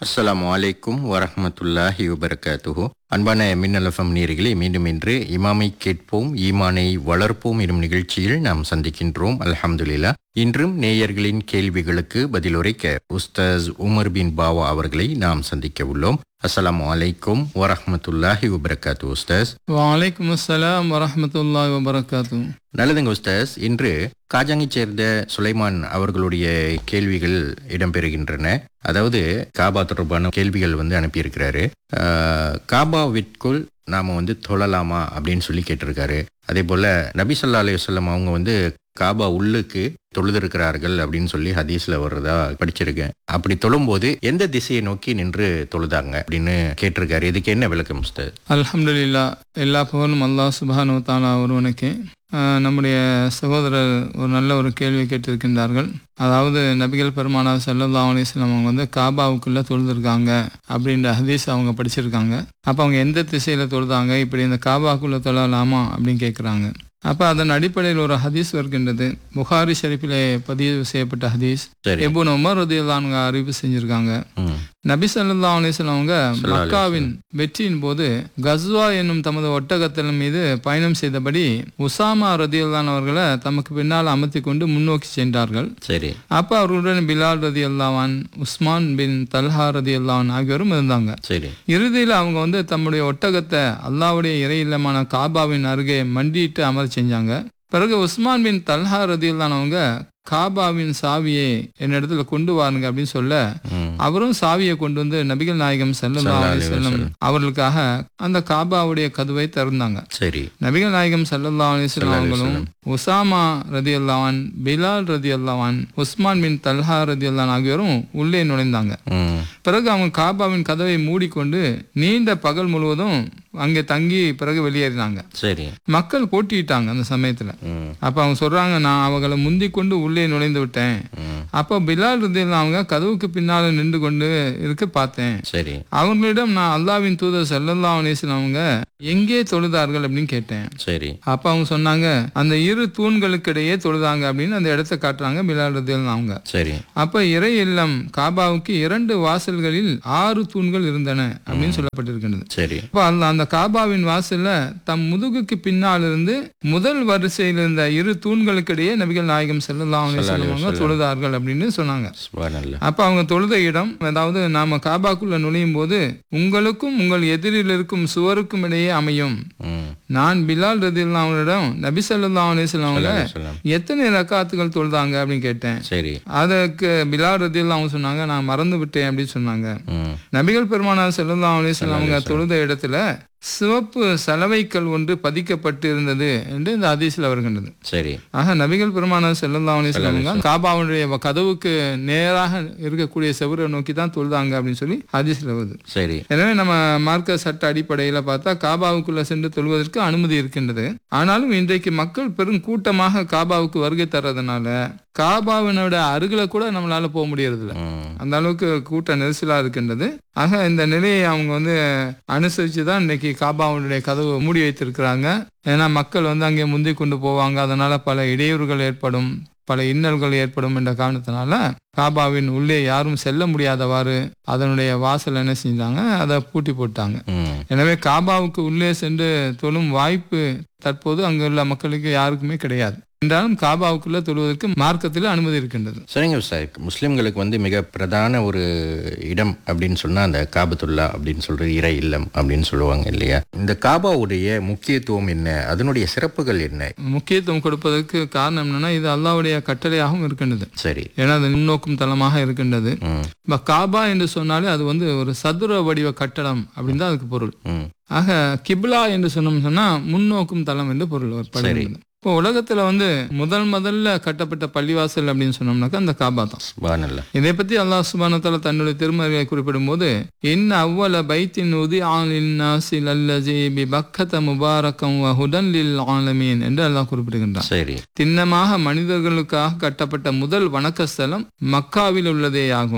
அஸ்ஸலாமு அலைக்கும் வரஹ்மத்துல்லாஹி வபரகாத்துஹு அன்பான மின்னலஃபம் நேர்களே மீண்டும் இன்று இமாமை கேட்போம் ஈமானை வளர்ப்போம் எனும் நிகழ்ச்சியில் நாம் சந்திக்கின்றோம் அல்ஹம்துலில்லா இன்றும் நேயர்களின் கேள்விகளுக்கு பதிலுரைக்க உஸ்தாஸ் உமர் பின் பாவா அவர்களை நாம் சந்திக்க உள்ளோம் அஸ்ஸலாமு அலைக்கும் வரஹ்மத்துல்லாஹி வபரகாத்து உஸ்தாஸ் வலைக்கும் அஸ்ஸலாம் வரஹமத்துல்லாஹி வபரகாத்து நல்லதுங்க உஸ்தாஸ் இன்று காஜாங்கைச் சேர்ந்த சுலைமான் அவர்களுடைய கேள்விகள் இடம்பெறுகின்றன அதாவது காபா தொடர்பான கேள்விகள் வந்து அனுப்பியிருக்கிறாரு ஆஹ், காபாவிற்குள் நாம வந்து தொழலாமா அப்படின்னு சொல்லி கேட்டிருக்காரு அதே போல நபி ஸல்லல்லாஹு அலைஹி வஸல்லம் அவங்க வந்து காபா உள்ளுக்கு தொழுதிருக்கிறார்கள் அப்படின்னு சொல்லி ஹதீஸ்ல வர்றதா படிச்சிருக்கேன் அப்படி தொழும்போது எந்த திசையை நோக்கி நின்று தொழுதாங்க அப்படின்னு கேட்டிருக்காரு இதுக்கு என்ன விளக்கம் உஸ்தாத் அல்ஹம்துலில்லா எல்லா புகழும் அல்லாஹ் சுபானு தாலா ஒருவனுக்கு ஆஹ், நம்முடைய சகோதரர் ஒரு நல்ல ஒரு கேள்வி கேட்டிருக்கின்றார்கள் அதாவது நபிகள் பெருமானார் ஸல்லல்லாஹு அலைஹி வஸல்லம் அவங்க வந்து காபாவுக்குள்ள தொழுதுருக்காங்க அப்படின்ற ஹதீஸ் அவங்க படிச்சிருக்காங்க அப்போ அவங்க எந்த திசையில தொழுதாங்க இப்படி இந்த காபாக்குள்ள தொழலாமா அப்படின்னு கேட்குறாங்க அப்போ அதன் அடிப்படையில் ஒரு ஹதீஸ் வருகின்றது புகாரி ஷெரீஃபிலே பதிவு செய்யப்பட்ட ஹதீஸ் சரி எபுன் உமர் ரதியல்லானுங்க அறிவிப்பு செஞ்சிருக்காங்க ம், நபி ஸல்லல்லாஹு அலைஹி வஸல்லம் அவங்க ஸல்லல்லாஹு அலைஹி மக்காவின் வெற்றியின் போது கஸ்வா என்னும் தமது ஒட்டகத்தின் மீது பயணம் செய்தபடி உசாமா ரதியல்லான் அவர்களை தமக்கு பின்னால் அமர்த்தி கொண்டு முன்னோக்கி சென்றார்கள் சரி அப்ப அவர்களுடன் பிலால் ரதி அல்லாவான் உஸ்மான் பின் தல்ஹா ரதி அல்லாவான் ஆகியோரும் இருந்தாங்க சரி இறுதியில் அவங்க வந்து தம்முடைய ஒட்டகத்தை அல்லாவுடைய இறை இல்லமான காபாவின் அருகே மண்டிட்டு அமர செஞ்சாங்க பிறகு உஸ்மான் பின் தல்ஹா ரதியுல்லான் அவங்க காபாவின் சாவியை என்னிடத்துல கொண்டு வாருங்க அப்படின்னு சொல்ல ம் அவரும் சாவியை கொண்டு வந்து நபிகள் நாயகம் ஸல்லல்லாஹு ஸல்லல்லாஹு அலைஹி அலைஹி வஸல்லம் வஸல்லம். அவர்களுக்காக அந்த காபாவுடைய கதவை திறந்தாங்க சரி நபிகள் நாயகம் ஸல்லல்லாஹு அலைஹி வஸல்லம் ஸல்லல்லாஹு அலைஹி அவங்களும் உசாமா ரதி அல்லாவான் பிலால் ரதி அல்லாவான் உஸ்மான் பின் தல்ஹா ரதி ஆகியோரும் உள்ளே நுழைந்தாங்க ம் பிறகு அவங்க காபாவின் கதவை மூடிக்கொண்டு நீண்ட பகல் முழுவதும் அங்கே தங்கி பிறகு வெளியேறினாங்க சரி மக்கள் போட்டிட்டாங்க அந்த சமயத்துல ம் அப்ப அவங்க சொல்றாங்க நான் அவங்களை முந்தி கொண்டு உள்ளே நுழைந்து விட்டேன் ம் அப்போ பிலால் ரதியல்லாஹு அவங்க கதவுக்கு பின்னால நின்று கொண்டு இருக்க பார்த்தேன் சரி அவங்களிடம் நான் அல்லாவின் தூதர் ஸல்லல்லாஹு அலைஹி வஸல்லம் அவங்க எங்கே தொழுதார்கள் அப்படின்னு கேட்டேன் சரி அப்ப அவங்க சொன்னாங்க அந்த இரு தூண்களுக்கு இடையே தொழுதாங்க அப்படின்னு அந்த இடத்தை காட்டுறாங்க பிலால் ரதியல்லாஹு அவங்க சரி அப்ப இறை இல்லம் காபாவுக்கு இரண்டு வாசல்களில் ஆறு தூண்கள் இருந்தன அப்படின்னு சொல்லப்பட்டிருக்கின்றது சரி அப்ப அந்த அந்த காபாவின் வாசல்ல தம் முதுகுக்கு பின்னால் இருந்து முதல் வரிசையில் இருந்த இரு தூண்களுக்கு இடையே நபிகள் நாயகம் ஸல்லல்லாஹு அலைஹி வஸல்லம் அவங்க தொழுதார்கள் அப்படின்னு சொன்னாங்க சுபானல்ல அப்ப அவங்க தொழுத இடம் அதாவது நாம காபாக்குள்ள நுழையும் போது உங்களுக்கும் உங்கள் எதிரில் இருக்கும் சுவருக்கும் இடையே அமையும் ம் நான் பிலால் ரதியுல்லாஹு அவங்களிடம் நபி ஸல்லல்லாஹு அலைஹி வஸல்லம் அவங்கள சொல்லலாம் எத்தனை ரக்காத்துகள் தொழுதாங்க அப்படின்னு கேட்டேன் சரி அதற்கு பிலால் ரதியுல்லாஹு அவங்க சொன்னாங்க நான் மறந்து விட்டேன் அப்படின்னு சொன்னாங்க ம் நபிகள் பெருமானார் ஸல்லல்லாஹு அலைஹி வஸல்லம் அவங்க தொழுத இடத்துல சிவப்பு சலவைக்கல் ஒன்று பதிக்கப்பட்டு இருந்தது என்று இந்த ஹதீஸ்ல வருகின்றது சரி ஆக நபிகள் பெருமானார் ஸல்லல்லாஹு அலைஹி வஸல்லம் அவங்க காபாவுடைய கதவுக்கு நேராக இருக்கக்கூடிய செவரை நோக்கி தான் தொழுதாங்க அப்படின்னு சொல்லி ஹதீஸ்ல வருது சரி எனவே நம்ம மார்க்க சட்ட அடிப்படையில பார்த்தா காபாவுக்குள்ள சென்று தொழுவதற்கு அனுமதி இருக்கின்றது ஆனாலும் இன்றைக்கு மக்கள் பெரும் கூட்டமாக காபாவுக்கு வருகை தர்றதுனால காபாவினோட அருகில கூட நம்மளால போக முடியறதில்ல ம் அந்த அளவுக்கு கூட்ட நெரிசலா இருக்கின்றது ஆக இந்த நிலையை அவங்க வந்து அனுசரிச்சு தான் இன்னைக்கு காபாவுடைய கதவு மூடி வைத்திருக்கிறாங்க ஏன்னா மக்கள் வந்து அங்கே முந்தி கொண்டு போவாங்க அதனால பல இடையூறுகள் ஏற்படும் பல இன்னல்கள் ஏற்படும் என்ற காரணத்தினால காபாவின் உள்ளே யாரும் செல்ல முடியாதவாறு அதனுடைய வாசல் என்ன செஞ்சாங்க அதை பூட்டி போட்டாங்க ம் எனவே காபாவுக்கு உள்ளே சென்று தொழும் வாய்ப்பு தற்போது அங்குள்ள மக்களுக்கு யாருக்குமே கிடையாது என்றாலும் காபாவுக்குள்ள தொழுவதற்கு மார்க்கத்தில் அனுமதி இருக்கின்றது சரிங்க சார் முஸ்லிம்களுக்கு வந்து மிக பிரதான ஒரு இடம் அப்படின்னு சொன்னா அந்த காபத்துல்லா அப்படின்னு சொல்றது இறை இல்லம் அப்படின்னு சொல்லுவாங்க இல்லையா இந்த காபாவுடைய முக்கியத்துவம் என்ன அதனுடைய சிறப்புகள் என்ன முக்கியத்துவம் கொடுப்பதற்கு காரணம் என்னன்னா இது அல்லாவுடைய கட்டளையாகவும் இருக்கின்றது சரி ஏன்னா அது முன்னோக்கும் தளமாக இருக்கின்றது ம் இப்ப காபா என்று சொன்னாலே அது வந்து ஒரு சதுர வடிவ கட்டடம் அப்படின்னு தான் அதுக்கு பொருள் ம் ஆக கிப்லா என்று சொன்னோம் சொன்னா முன்னோக்கும் தளம் என்று பொருள் படுகிறது இப்போ உலகத்துல வந்து முதல் முதல்ல கட்டப்பட்ட பள்ளிவாசல் அப்படின்னு சொன்னோம்னாக்கா அந்த காபா தான் சுபானல்ல இதை பத்தி அல்லாஹ் சுபானத்தால தன்னுடைய திருமறையை குறிப்பிடும் போது இன்ன அவ்வள பைத்தின் உதி ஆலில் நாசில் அல்லஜி பி பக்கத முபாரக்கம் வ ஹுடன் லில் ஆலமீன் என்று அல்லாஹ் குறிப்பிடுகின்றான் சரி திண்ணமாக மனிதர்களுக்காக கட்டப்பட்ட முதல் வணக்க ஸ்தலம் மக்காவில் உள்ளதே ஆகும்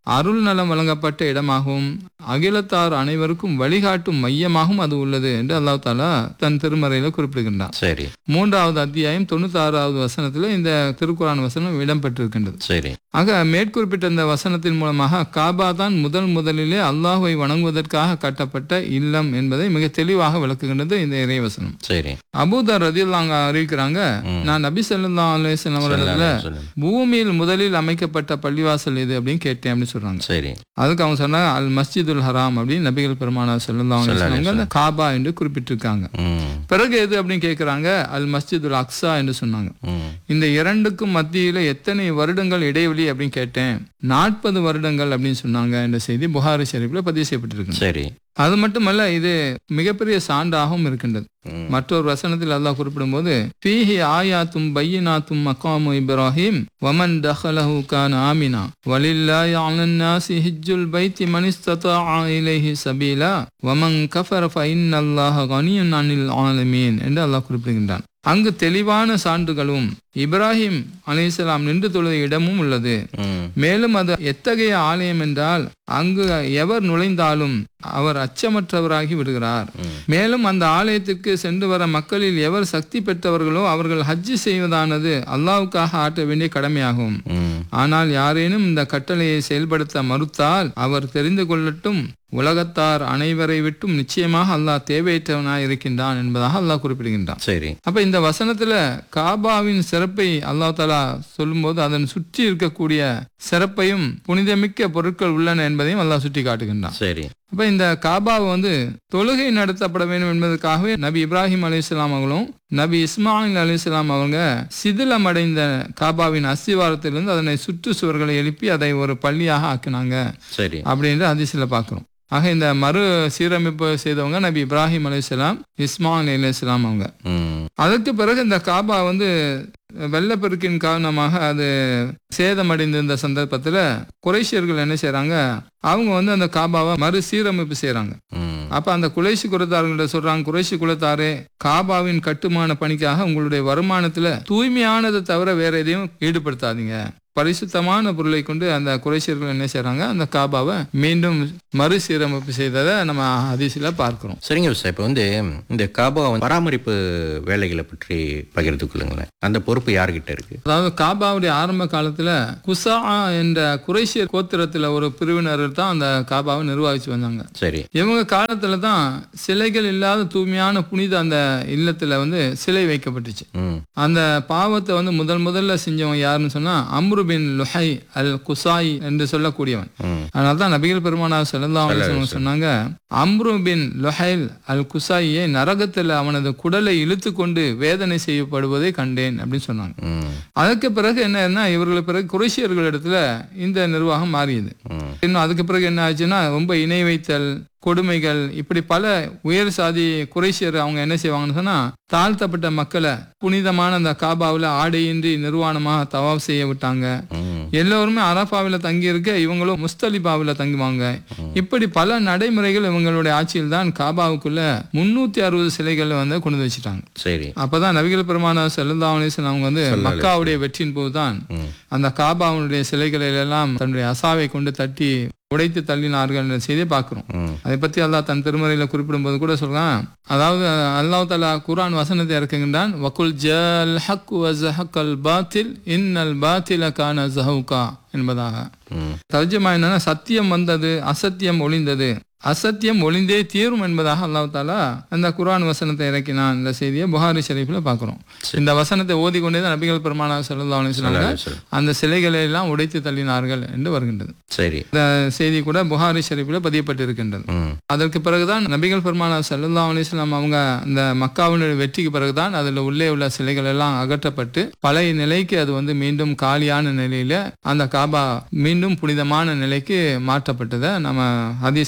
அருள் நலம் வழங்கப்பட்ட இடமாகவும் அகிலத்தார் அனைவருக்கும் வழிகாட்டும் மையமாகவும் அது உள்ளது என்று அல்லாஹ் தாலா தன் திருமறையில குறிப்பிடுகின்றான் சரி மூன்றாவது அத்தியாயம் தொண்ணூத்தி ஆறாவது வசனத்துல இந்த திருக்குரான் வசனம் இடம்பெற்றிருக்கின்றது சரி ஆக மேற்குறிப்பிட்ட இந்த வசனத்தின் மூலமாக காபா தான் முதல் முதலிலே அல்லாஹுவை வணங்குவதற்காக கட்டப்பட்ட இல்லம் என்பதை மிக தெளிவாக விளக்குகின்றது இந்த இறைவசனம் சரி அபூதர் ரதியுல்லாங்க அறிவிக்கிறாங்க ம். நான் நபி ஸல்லல்லாஹு அலைஹி வஸல்லம் அவர்களிடத்துல சொல்லுங்க. பூமியில் முதலில் அமைக்கப்பட்ட பள்ளிவாசல் இது அப்படின்னு கேட்டேன் அப்படின்னு சொல்றாங்க சரி அதுக்கு அவங்க சொன்னாங்க அல் மஸ்ஜிதுல் ஹராம் அப்படின்னு நபிகள் பெருமானார் ஸல்லல்லாஹு அலைஹி ஸல்லல்லாஹு வஸல்லம் அந்த காபா என்று குறிப்பிட்டிருக்காங்க ம் பிறகு எது அப்படின்னு கேட்குறாங்க அல் மஸ்ஜிதுல் அக்ஸா என்று சொன்னாங்க ம் இந்த இரண்டுக்கும் மத்தியில எத்தனை வருடங்கள் இடைவெளி அப்படின்னு கேட்டேன் நாற்பது வருடங்கள் அப்படின்னு சொன்னாங்க என்ற செய்தி புகாரி ஷெரீஃப்ல பதிவு செய்யப்பட்டிருக்கு சரி அது மட்டுமல்ல இது மிகப்பெரிய சான்றாகவும் இருக்கின்றது ம் மற்றொரு வசனத்தில் அல்லாஹ் குறிப்பிடும்போது ஃபீஹி ஆயாத்தும் பையினாத்தும் மக்காமு இப்ராஹிம் வமன் தஹலஹு கான ஆமினா வலில்லாஹி அலன் நாசி ஹிஜ்ஜுல் பைத்தி மன் இஸ்ததாஅ இலைஹி சபீலா வமன் கஃபர ஃபஇன்னல்லாஹ கனியுன் அனில் ஆலமீன் என்று அல்லாஹ் குறிப்பிடுகின்றான் அங்கு தெளிவான சான்றுகளும் இப்ராஹிம் அலைஹிஸ்ஸலாம் நின்று தொழுத இடமும் உள்ளது ம் மேலும் அது எத்தகைய ஆலயம் என்றால் அங்கு எவர் நுழைந்தாலும் அவர் அச்சமற்றவராகி விடுகிறார் ம். மேலும் அந்த ஆலயத்திற்கு சென்று வர மக்களில் எவர் சக்தி பெற்றவர்களோ அவர்கள் ஹஜ்ஜி செய்வதானது அல்லாவுக்காக ஆற்ற வேண்டிய கடமையாகும் ம் ஆனால் யாரேனும் இந்த கட்டளையை செயல்படுத்த மறுத்தால் அவர் தெரிந்து கொள்ளட்டும் உலகத்தார் அனைவரை விட்டும் நிச்சயமாக அல்லாஹ் தேவையற்றவனாய் இருக்கின்றான் என்பதாக அல்லாஹ் குறிப்பிடுகின்றான் சரி அப்ப இந்த வசனத்துல காபாவின் சிறப்பை அல்லாஹ் தாலா சொல்லும்போது அதன் சுற்றி இருக்கக்கூடிய சிறப்பையும் புனிதமிக்க பொருட்கள் உள்ளன என்பதையும் அல்லாஹ் சுட்டி காட்டுகின்றான் சரி அப்ப இந்த காபாவை வந்து தொழுகை நடத்தப்பட வேண்டும் என்பதற்காகவே நபி இப்ராஹிம் அலைஹிஸ்ஸலாம் அவர்களும் நபி இஸ்மாயில் அலைஹிஸ்ஸலாம் அவங்க சிதிலம் அடைந்த காபாவின் அஸ்திவாரத்திலிருந்து அதனை சுற்று சுவர்களை எழுப்பி அதை ஒரு பள்ளியாக ஆக்கினாங்க சரி அப்படின்ற அதிசயில பார்க்கிறோம் ஆக இந்த மறு சீரமைப்பு செய்தவங்க நபி இப்ராஹிம் அலைஹிஸ்ஸலாம் இஸ்மாயில் அலைஹிஸ்ஸலாம் அவங்க ம் அதற்கு பிறகு இந்த காபா வந்து வெள்ளப்பெருக்கின் காரணமாக அது சேதமடைந்திருந்த சந்தர்ப்பத்துல குறைஷியர்கள் என்ன செய்றாங்க அவங்க வந்து அந்த காபாவை மறு சீரமைப்பு செய்றாங்க ம் அப்ப அந்த குறைஷி குலத்தார்கள்ட்ட சொல்றாங்க குறைஷி குலத்தாரே காபாவின் கட்டுமான பணிக்காக உங்களுடைய வருமானத்துல தூய்மையானதை தவிர வேற எதையும் ஈடுபடுத்தாதீங்க பரிசுத்தமான பொருளை கொண்டு அந்த குறைஷியர்கள் என்ன செய்றாங்க அந்த காபாவை மீண்டும் மறுசீரமைப்பு செய்ததை நம்ம அதிசயில பார்க்கிறோம் சரிங்க சார் இப்போ வந்து இந்த காபா வந்து பராமரிப்பு வேலைகளை பற்றி பகிர்ந்து கொள்ளுங்களேன் அந்த பொறுப்பு யார்கிட்ட இருக்கு அதாவது காபாவுடைய ஆரம்ப காலத்துல குசா என்ற குறைஷியர் கோத்திரத்துல ஒரு பிரிவினர் தான் அந்த காபாவை நிர்வகிச்சு வந்தாங்க சரி இவங்க காலத்துல தான் சிலைகள் இல்லாத தூய்மையான புனித அந்த இல்லத்துல வந்து சிலை வைக்கப்பட்டுச்சு ம் அந்த பாவத்தை வந்து முதல் முதல்ல செஞ்சவன் யாருன்னு சொன்னா அம்ரு பின் லுஹை அல் குசாய் என்று சொல்லக்கூடியவன் ம் அதனால தான் நபிகள் பெருமானார் ஸல்லல்லாஹு அலைஹி வஸல்லம் சொன்னாங்க அம்ரு பின் லுஹைல் அல் குசாயியை நரகத்தில் அவனது குடலை இழுத்து கொண்டு வேதனை செய்யப்படுவதை கண்டேன் அப்படின்னு சொன்னாங்க ம் அதுக்கு பிறகு என்னன்னா இவர்களுக்கு பிறகு குறைஷியர்கள் இடத்துல இந்த நிர்வாகம் மாறியது ம் இன்னும் அதுக்கு பிறகு என்ன ஆச்சுன்னா ரொம்ப இணை வைத்தல் கொடுமைகள் இப்படி பல உயர் சாதி குறைஷியர் அவங்க என்ன செய்வாங்கன்னு சொன்னா தாழ்த்தப்பட்ட மக்களை புனிதமான அந்த காபாவில் ஆடையின்றி நிர்வாணமாக தவாப் செய்ய விட்டாங்க ம் எல்லோருமே அரபாவில் தங்கி இருக்க இவங்களும் முஸ்தலிபாவில் தங்குவாங்க இப்படி பல நடைமுறைகள் இவங்களுடைய ஆட்சியில் தான் காபாவுக்குள்ள முன்னூத்தி அறுபது சிலைகளை வந்து கொண்டு வந்து வச்சுட்டாங்க சரி அப்பதான் நபிகள் பெருமான செல்லல்லா அலிஸ்லாம் அவங்க வந்து மக்காவுடைய வெற்றியின் போதுதான் ம் அந்த காபாவுடைய சிலைகளை எல்லாம் தன்னுடைய அசாவை கொண்டு தட்டி உடைத்து தள்ளினார்கள் என்ற செய்தியை பார்க்கிறோம் ம் அதை பத்தி அல்லாஹ் தன் திருமறையில குறிப்பிடும்போது கூட சொல்றான் அதாவது அல்லாஹ் தலா குர்ஆன் வசனத்தை இறக்குகின்றான் வகுல் ஜல் ஹக் வஸஹக்கல் பாத்தில் இன்னல் பாத்தில கான ஜஹூகா என்பதாக ம் தர்ஜமா என்னன்னா சத்தியம் வந்தது அசத்தியம் ஒளிந்தது அசத்தியம் ஒளிந்தே தீரும் என்பதாக அல்லாஹ் தாலா அந்த குர்ஆன் வசனத்தை இறக்கினான் இந்த செய்தியை புகாரி ஷரீஃப்ல பார்க்கிறோம் இந்த வசனத்தை ஓதிக்கொண்டே தான் நபிகள் பெருமானா ஸல்லல்லாஹு அலைஹி வஸல்லம் சரி. அந்த சிலைகளை எல்லாம் உடைத்து தள்ளினார்கள் என்று வருகின்றது சரி இந்த செய்தி கூட புகாரி ஷரீஃபில் பதியப்பட்டிருக்கின்றது ம் அதற்கு பிறகுதான் நபிகள் பெருமானா ஸல்லல்லாஹு அலைஹி வஸல்லம் அவங்க அந்த மக்காவினுடைய வெற்றிக்கு பிறகுதான் அதில் உள்ளே உள்ள சிலைகள் எல்லாம் அகற்றப்பட்டு பழைய நிலைக்கு அது வந்து மீண்டும் காலியான நிலையில அந்த காபா மீண்டும் புனிதமான நிலைக்கு மாற்றப்பட்டதை நம்ம ஹதீஸின் வாயிலாக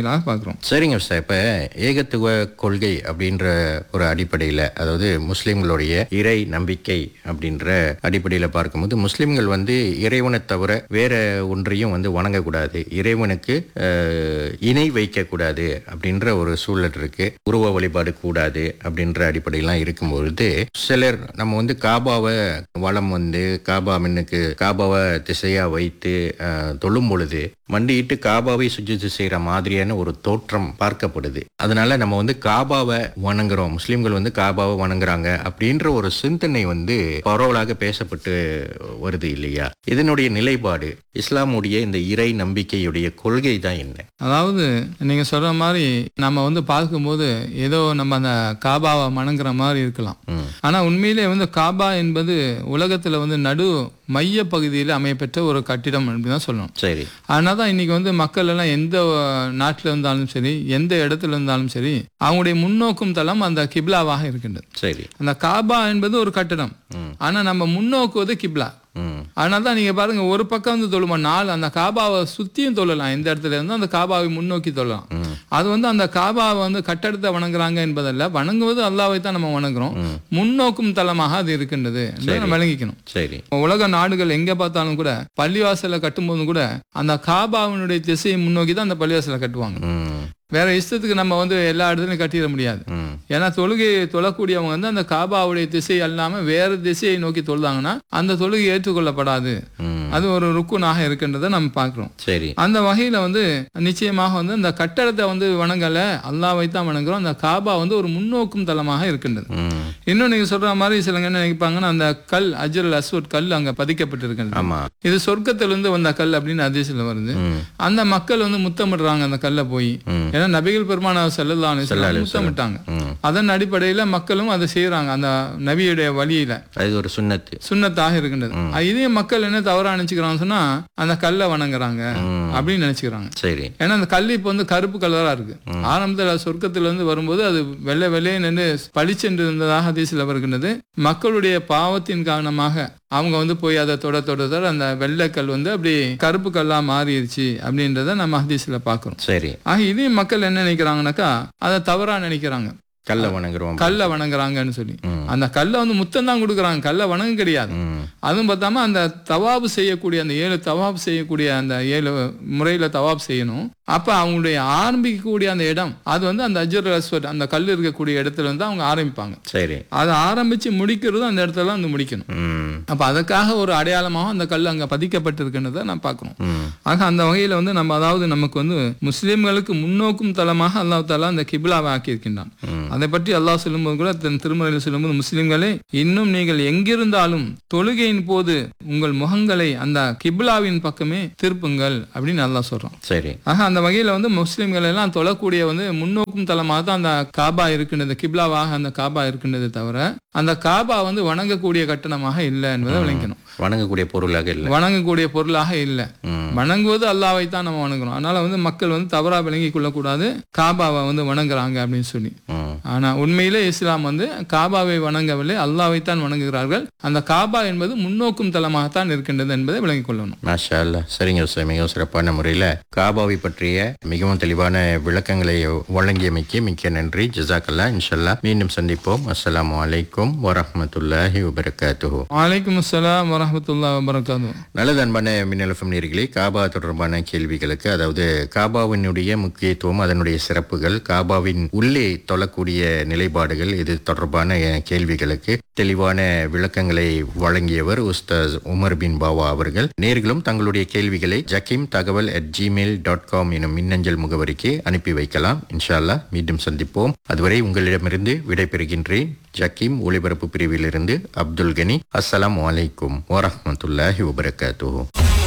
இருக்கிறதாக பார்க்குறோம் சரிங்க சார் இப்ப ஏகத்துவ கொள்கை அப்படின்ற ஒரு அடிப்படையில அதாவது முஸ்லிம்களுடைய இறை நம்பிக்கை அப்படின்ற அடிப்படையில பார்க்கும்போது முஸ்லிம்கள் வந்து இறைவனை தவிர வேற ஒன்றையும் வந்து வணங்கக்கூடாது இறைவனுக்கு அஹ், இணை வைக்கக்கூடாது அப்படின்ற ஒரு சூழல் இருக்கு உருவ வழிபாடு கூடாது அப்படின்ற அடிப்படையெல்லாம் இருக்கும்பொழுது சிலர் நம்ம வந்து காபாவை வளம் வந்து காபா மின்னுக்கு காபாவை திசையா வைத்து அஹ், தொழும் பொழுது மண்டியிட்டு காபாவை சுஜித்து செய்யற மாதிரியான ஒரு தோற்றம் பார்க்கப்படுது அதனால நம்ம வந்து காபாவை வணங்குறோம் முஸ்லிம்கள் வந்து காபாவை வணங்குறாங்க அப்படின்ற ஒரு சிந்தனை வந்து பரவலாக பேசப்பட்டு வருது இல்லையா இதனுடைய நிலைப்பாடு இஸ்லாமுடைய இந்த இறை நம்பிக்கையுடைய கொள்கை தான் என்ன அதாவது நீங்க சொல்ற மாதிரி நம்ம வந்து பார்க்கும்போது ஏதோ நம்ம அந்த காபாவை வணங்குற மாதிரி இருக்கலாம் ம். ஆனா உண்மையிலே வந்து காபா என்பது உலகத்துல வந்து நடு மைய பகுதியில் அமையப்பெற்ற ஒரு கட்டிடம் அப்படின்னு தான் சொல்லணும் சரி அதனால தான் இன்னைக்கு வந்து மக்கள் எல்லாம் எந்த நாட்டில் இருந்தாலும் சரி எந்த இடத்துல இருந்தாலும் சரி அவங்களுடைய முன்னோக்கும் தளம் அந்த கிப்லாவாக இருக்கின்றது சரி அந்த காபா என்பது ஒரு கட்டிடம் ம். ஆனா நம்ம முன்னோக்குவது கிப்லா ம் அதனால தான் நீங்க பாருங்க ஒரு பக்கம் வந்து தொழுமா நாலு அந்த காபாவை சுத்தியும் தொழலாம் எந்த இடத்துல இருந்து அந்த காபாவை முன்னோக்கி தொழலாம் ம். அது வந்து அந்த காபாவை வந்து கட்டடத்தை வணங்குறாங்க என்பதல்ல வணங்குவது அல்லாவை தான் நம்ம வணங்குறோம் ம். முன்னோக்கும் தலமாக அது இருக்கின்றது என்பதை நம்ம விளங்கிக்கணும் சரி உலக நாடுகள் எங்க பார்த்தாலும் கூட பள்ளிவாசலை கட்டும்போதும் கூட அந்த காபாவினுடைய திசையை முன்னோக்கி தான் அந்த பள்ளிவாசலை கட்டுவாங்க ம் வேற இஷ்டத்துக்கு நம்ம வந்து எல்லா இடத்துலையும் கட்டிட முடியாது ம் ஏன்னா தொழுகை தொழக்கூடியவங்க வந்து அந்த காபாவுடைய திசை அல்லாம வேற திசையை நோக்கி தொழுதாங்கன்னா அந்த தொழுகை ஏற்றுக்கொள்ளப்படாது ம் அது ஒரு ருக்குனாக இருக்கின்றதை நம்ம பார்க்கிறோம் சரி அந்த வகையில வந்து நிச்சயமாக வந்து அந்த கட்டடத்தை வந்து வணங்கல அல்லாவை தான் வணங்குறோம் அந்த காபா வந்து ஒரு முன்னோக்கும் தலமாக இருக்கின்றது ம் இன்னும் நீங்க சொல்ற மாதிரி சிலங்க என்ன நினைப்பாங்கன்னா அந்த கல் அஜ்ரல் அஸ்வத் கல் அங்க பதிக்கப்பட்டிருக்கின்றது ஆமா இது சொர்க்கத்திலிருந்து வந்த கல் அப்படின்னு அதிசயில் வருது ம் அந்த மக்கள் வந்து முத்தமிடுறாங்க அந்த கல்லை போய் ம் ஏன்னா நபிகள் பெருமான செல்லல்லான்னு முத்தமிட்டாங்க ம் அதன் அடிப்படையில மக்களும் அதை செய்யறாங்க அந்த நபியுடைய வழியில அது ஒரு சுன்னத்து சுண்ணத்தாக இருக்கின்றது இதையும் மக்கள் என்ன தவறா நினைச்சுக்கிறாங்க சொன்னா அந்த கல்லை வணங்குறாங்க ம் அப்படின்னு நினைச்சுக்கிறாங்க சரி ஏன்னா அந்த கல் இப்போ வந்து கருப்பு கலரா இருக்கு ஆரம்பத்துல சொர்க்கத்துல இருந்து வரும்போது அது வெள்ளை வெள்ளையே நின்று பளிச்சென்று இருந்ததாக ஹதீஸ்ல வருகின்றது மக்களுடைய பாவத்தின் காரணமாக அவங்க வந்து போய் அதை தொட தொட தொட அந்த வெள்ளைக்கல் வந்து அப்படி கருப்பு கல்லா மாறிடுச்சு அப்படின்றத நம்ம ஹதீஸ்ல பாக்குறோம் சரி ஆக இதையும் மக்கள் என்ன நினைக்கிறாங்கனாக்கா அதை தவறா நினைக்கிறாங்க கல்ல வணங்குறோம் கல்லை வணங்குறாங்கன்னு சொல்லி ம். அந்த கல்லை வந்து முத்தம் தான் கொடுக்குறாங்க கல்லை வணங்க கிடையாது ம் அதுவும் பார்த்தாம அந்த தவாபு செய்யக்கூடிய அந்த ஏழு தவாப் செய்யக்கூடிய அந்த ஏழு முறையில தவாப் செய்யணும் அப்ப அவங்களுடைய ஆரம்பிக்கக்கூடிய அந்த இடம் அது வந்து அந்த அஜர் அஸ்வத் அந்த கல் இருக்கக்கூடிய இடத்துல வந்து அவங்க ஆரம்பிப்பாங்க சரி அதை ஆரம்பிச்சு முடிக்கிறதும் அந்த இடத்துல வந்து முடிக்கணும் ம் அப்ப அதுக்காக ஒரு அடையாளமாக அந்த கல் அங்க பதிக்கப்பட்டிருக்கின்றதை நான் பார்க்கணும் ம் ஆக அந்த வகையில வந்து நம்ம அதாவது நமக்கு வந்து முஸ்லிம்களுக்கு முன்னோக்கும் தலமாக அல்லாஹ் தாலா அந்த கிபிலாவை ஆக்கியிருக்கின்றான் ம். அதை பற்றி அல்லாஹ் சொல்லும்போது கூட தன் திருமறையில் சொல்லும்போது முஸ்லிம்களே இன்னும் நீங்கள் எங்கிருந்தாலும் தொழுகையின் போது உங்கள் முகங்களை அந்த கிபிலாவின் பக்கமே திருப்புங்கள் அப்படின்னு அல்லாஹ் சொல்றான் சரி ஆக அந்த வகையில வந்து முஸ்லிம்கள் எல்லாம் தொழக்கூடிய வந்து முன்னோக்கும் தலமாக தான் அந்த காபா இருக்கின்றது கிப்லாவாக அந்த காபா இருக்கின்றதே தவிர அந்த காபா வந்து வணங்கக்கூடிய கட்டணமாக இல்லை என்பதை விளங்கணும் வணங்கக்கூடிய பொருளாக இல்லை வணங்கக்கூடிய பொருளாக இல்லை ம் வணங்குவது அல்லாவை தான் நம்ம வணங்குறோம் அதனால வந்து மக்கள் வந்து தவறா விளங்கி கொள்ளக்கூடாது காபாவை வந்து வணங்குறாங்க அப்படின்னு சொல்லி ம் ஆனா உண்மையிலே இஸ்லாம் வந்து காபாவை வணங்கவில்லை அல்லாவை தான் வணங்குகிறார்கள் அந்த காபா என்பது முன்னோக்கும் தலமாகத்தான் இருக்கின்றது என்பதை விளங்கிக் கொள்ளணும் மாஷா அல்லா சரிங்க சார் மிகவும் சிறப்பான முறையில் காபாவை பற்றிய மிகவும் தெளிவான விளக்கங்களை வழங்கியமைக்கு மிக்க நன்றி ஜசாக்கல்லா இன்ஷல்லா மீண்டும் சந்திப்போம் அஸ்ஸலாமு அலைக்கும் வரஹ்மத்துல்லாஹி வபரகாத்துஹு வலைக்கும் அஸ்ஸலாம் வரஹமத்துல்லா வபரகாத்து நல்லது அன்பான மின்னலஃபம் நேர்களே காபா தொடர்பான கேள்விகளுக்கு அதாவது காபாவினுடைய முக்கியத்துவம் அதனுடைய சிறப்புகள் காபாவின் உள்ளே தொழக்கூடிய நிலைப்பாடுகள் இது தொடர்பான அஹ், கேள்விகளுக்கு தெளிவான விளக்கங்களை வழங்கியவர் உஸ்தாஸ் உமர் பின் பாவா அவர்கள் நேர்களும் தங்களுடைய கேள்விகளை ஜக்கீம் தகவல் அட் ஜிமெயில் டாட் காம் எனும் மின்னஞ்சல் முகவரிக்கு அனுப்பி வைக்கலாம் இன்ஷா அல்லாஹ் மீண்டும் சந்திப்போம் அதுவரை உங்களிடமிருந்து விடைபெறுகின்றேன் ஜக்கீம் ஒளிபரப்பு பிரிவிலிருந்து அப்துல் கனி அஸ்ஸலாமு அலைக்கும் வரஹ்மத்துல்லாஹி வபரகாத்துஹு